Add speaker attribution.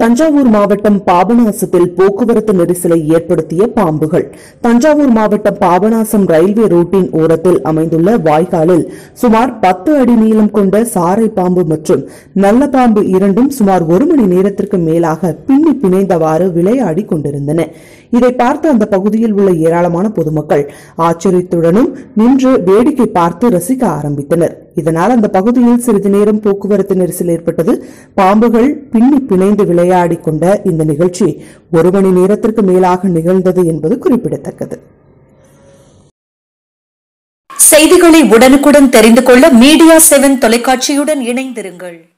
Speaker 1: தஞ்சாவூர் மாவட்டம் பாபநாசத்தில் போக்குவரத்து நெரிசலை ஏற்படுத்திய பாம்புகள் தஞ்சாவூர் மாவட்டம் பாபநாசம் ரயில்வே ரூட்டின் ஓரத்தில் அமைந்துள்ள வாய்க்காலில் சுமார் பத்து அடி நீளம் கொண்ட சாரை பாம்பு மற்றும் நல்ல பாம்பு இரண்டும் சுமார் ஒரு மணி நேரத்திற்கு மேலாக பின்னி பிணைந்தவாறு விளையாடி கொண்டிருந்தன இதை பார்த்த அந்த பகுதியில் உள்ள ஏராளமான பொதுமக்கள் ஆச்சரியத்துடனும் நின்று வேடிக்கை பார்த்து ரசிக்க ஆரம்பித்தனர் இதனால் அந்த பகுதியில் சிறிது நேரம் போக்குவரத்து நெரிசல் ஏற்பட்டது பாம்புகள் பின்னி பிணைந்து விளையாடி கொண்ட இந்த நிகழ்ச்சி ஒரு மணி நேரத்திற்கு மேலாக நிகழ்ந்தது என்பது குறிப்பிடத்தக்கது
Speaker 2: செய்திகளை உடனுக்குடன் தெரிந்து கொள்ள மீடியா செவன் தொலைக்காட்சியுடன் இணைந்திருங்கள்